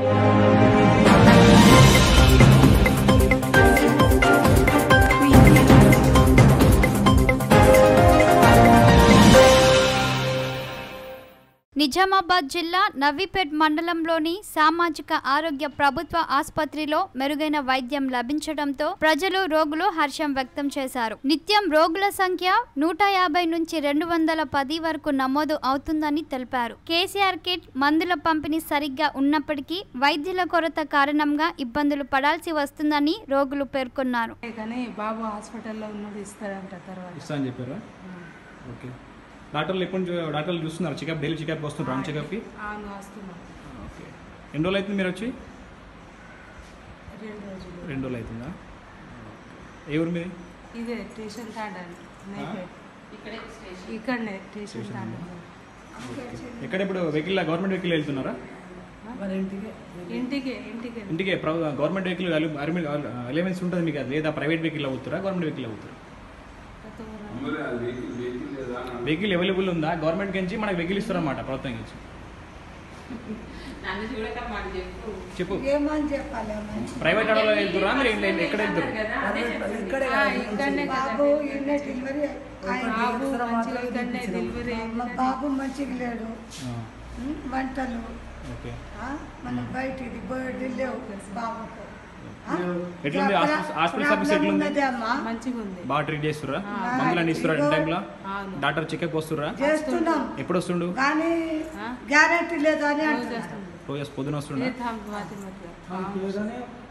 నిజామాబాద్ జిల్లా నవీపేట్ మండలంలోని సామాజిక ఆరోగ్య ప్రభుత్వ ఆసుపత్రిలో మెరుగైన వైద్యం లభించడంతో ప్రజలు రోగులు హర్షం వ్యక్తం చేశారు నిత్యం రోగుల సంఖ్య నూట యాభై నుంచి రెండు వందల పది వరకు నమోదు అవుతుందని తెలిపారు కేసీఆర్ కిట్ మందుల పంపిణీ సరిగ్గా ఉన్నప్పటికీ వైద్యుల కొరత కారణంగా ఇబ్బందులు పడాల్సి వస్తుందని రోగులు పేర్కొన్నారు కానీ బాబు హాస్పిటల్లో ఉన్నది ఇస్తారంట తర్వాత ఇస్తా అని చెప్పారా ఓకే డాక్టర్లు ఎప్పుడు నుంచి డాక్టర్లు చూస్తున్నారు చెకప్ డైలీ చెకప్ వస్తున్నారు రౌండ్ చెకప్కి అవును వస్తున్నాం ఓకే ఎన్ని రోజులు అవుతుంది మీరు వచ్చి రెండు రోజులు రెండు రోజులు అవుతుందా ఏ ఊరు మీది ఇదే స్టేషన్ తాండండి నైపేట్ ఇక్కడనే స్టేషన్ తాండండి ఎక్కడ ఇప్పుడు వెహికల్ గవర్నమెంట్ వెహికల్ వెళ్తున్నారా ఇంటికి ఇంటికి ఇంటికి గవర్నమెంట్ వెహికల్ అలవెన్స్ ఉంటుంది మీకు అది లేదా ప్రైవేట్ వెహికల్ అవుతారా గవర్నమెంట్ వెహికల్ అవుతారా వెహికల్ అవైలబుల్ ఉందా గవర్నమెంట్ నుంచి మనకి వెహికల్ ఇస్తారన్నమాట ప్రభుత్వం నుంచి చెప్పు ఏమని చెప్పాలి అమ్మాయి? ప్రైవేట్ ఆటోలో వెళ్తురా మీరు ఇంట్లో- ఎక్కడ వెళ్తారు ఆ, ఇక్కడనే కదా బాబు ఈయన డెలివరీ ఆయన బాబు మంచిగా ఇక్కడనే డెలివరీ మా బాబు మంచిగా లేడు ఆ, ఉం, వంటలు ఓకే ఆ, మన బయటిది బర్త్డే లేవు బాబుకు ఆ? ఎట్లుంది హాస్పిటల్ హాస్పిటల్ సర్వీస్ ప్రాబ్లం ఎట్లుంది ఉన్నది అమ్మా మంచిగా ఉంది బాగా ట్రీట్ చేస్తురా మందులు అన్ని ఇస్తురా ఇన్ టైంలో అవును డాక్టర్ చెకప్ వస్తురా చేస్తున్నాం ఎప్పుడు వస్తుండు కానీ గ్యారెంటీ లేదా అని అంటున్నారు చేస్తుంది రోజు పొద్దున వస్తుండా ये था बातें मतलब